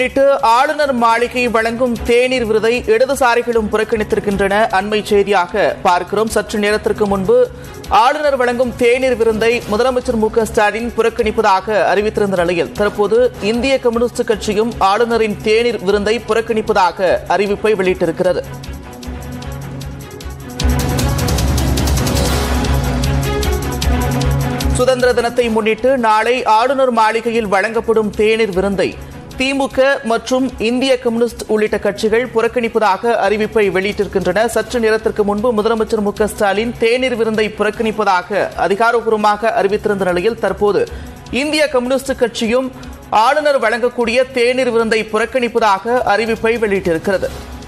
முன்னிட்டு ஆளுநர் மாளிகை வழங்கும் தேநீர் விருதை இடதுசாரிகளும் புறக்கணித்திருக்கின்றன அண்மை செய்தியாக பார்க்கிறோம் சற்று நேரத்திற்கு முன்பு ஆளுநர் வழங்கும் தேநீர் விருந்தை முதலமைச்சர் மு க ஸ்டாலின் புறக்கணிப்பதாக அறிவித்திருந்த நிலையில் தற்போது இந்திய கம்யூனிஸ்ட் கட்சியும் ஆளுநரின் தேநீர் விருந்தை புறக்கணிப்பதாக அறிவிப்பை வெளியிட்டிருக்கிறது சுதந்திர தினத்தை முன்னிட்டு நாளை ஆளுநர் மாளிகையில் வழங்கப்படும் தேநீர் விருந்தை திமுக மற்றும் இந்திய கம்யூனிஸ்ட் உள்ளிட்ட கட்சிகள் புறக்கணிப்பதாக அறிவிப்பை வெளியிட்டிருக்கின்றன சற்று நேரத்திற்கு முன்பு முதலமைச்சர் மு க ஸ்டாலின் தேநீர் விருந்தை புறக்கணிப்பதாக அதிகாரப்பூர்வமாக அறிவித்திருந்த நிலையில் தற்போது இந்திய கம்யூனிஸ்ட் கட்சியும் ஆளுநர் வழங்கக்கூடிய தேநீர் விருந்தை புறக்கணிப்பதாக அறிவிப்பை வெளியிட்டிருக்கிறது